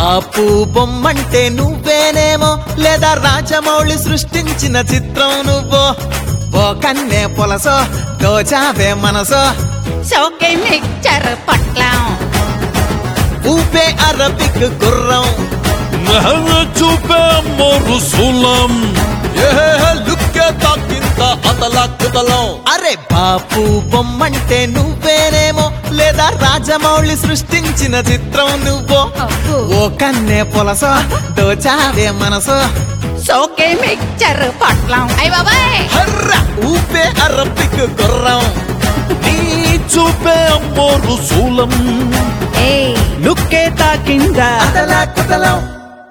బాపు బొమ్మంటే నువ్వేనేమో లేదా రాజమౌళి సృష్టించిన చిత్రం నువ్వో ఓ కన్నే పొలసో దోచావే మనసో సోకే మిక్చర్ పొట్లం ఊపే అరబిక్ గుర్రం చూపే మరుసులం లుక్కే తాకింత అతలా కుతలం అరే బాపు బొమ్మంటే నువ్వేనేమో లేదా రాజమౌళి సృష్టించిన చిత్రం నువ్వో అబ్బో. ఓ కన్నే పొలసో దోచావే మనసో సోకే మిక్చర్ పొట్లం అయ్య బాబాయ్ హర్ర ఊపే అరబిక్ గుర్రం నీ చూపే మరుసులం ఏయ్ లుక్కే తాకిందా అతలా కుతలం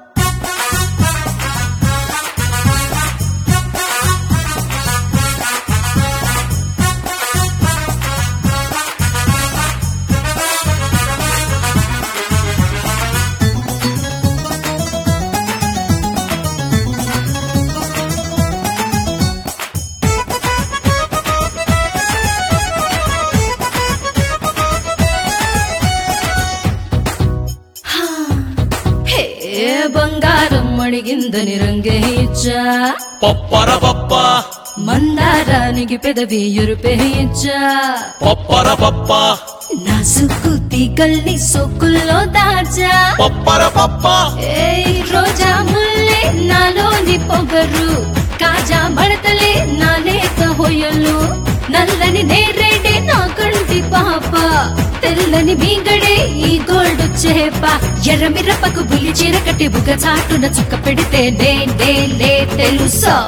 హే బంగారం అడిగిందని రంగేయించా పప్పర పప్ప మందారానికి పెదవి ఎరుపేయించా పప్పర పప్ప నా సుక్కు తీగల్ని సొక్కుల్లో దాచా పప్పర పప్ప ఏయ్ రోజా ముల్లే నాలోని పొగరు కాజా మడతలే నా లేత హొయలు నల్లని నేరేడే నా కంటి పాప తెల్లని మీగడే ఈ గోల్డ్ చేప ఎర్ర మిరపకు బులి చీర కట్టి బుగ చాటున చుక్క పెడితే నే లే తెలుసా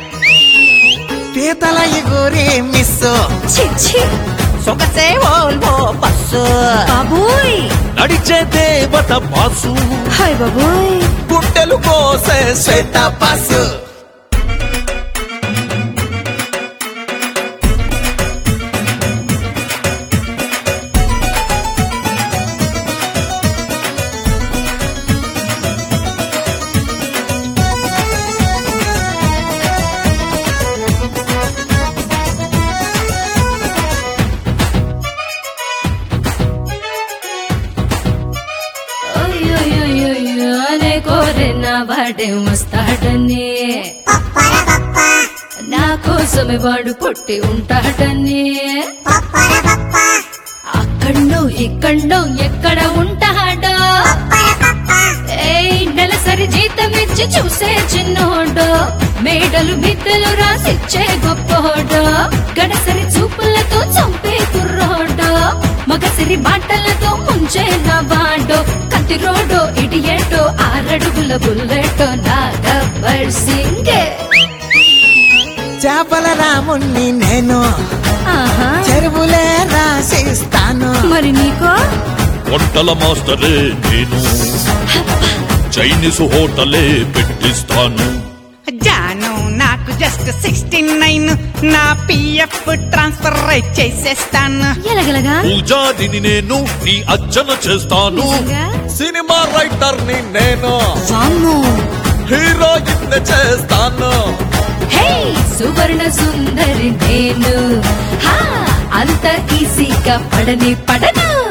పీతల ఎగురే మిస్ చిచ్చి సొగసే ఓల్వో బస్సు బాబోయ్ నడిచే దేవత బాసు హాయ్ బాబోయ్ గుండెలు కోసే శ్వేత పాసు అయ్యో అనే కోరే నా వాడే వస్తాడని నా కోసమే వాడు పుట్టి ఉంటాడని అక్కడో ఇక్కడో ఎక్కడ ఉంటాడో ఏయ్ నెలసరి జీతం ఇచ్చి చూసే చిన్నోడో మేడలు బిద్దలు రాసిచ్చే గొప్పోడో గడసరి చూపులతో చంపే కుర్రోడో మగసిరి బాటలతో ముంచే నా బాడో కత్తి రోడో ఇడియేటో ఆరడుగుల బుల్లెటో నా గబ్బర్ సింగే చేపల రాముణ్ణి నేను ఆహా చెరువులే రాసిస్తాను మరి నీకో వంటల మాస్టరే నేను చైనీస్ హోటలే పెట్టిస్తాను జాను నాకు జస్ట్ సిక్స్టీ నైన్ నా పిఎఫ్ ట్రాన్స్ఫర్ చేసేస్తాను ఎలగలగా పూజారిని నేను నీ అర్చన చేస్తాను నిజంగా? సినిమా రైటర్ ని నేను వామ్మో హీరోయిన్ చేస్తాను హే సువర్ణ సుందరి నేను హా అంత ఈజీగా పడని పడను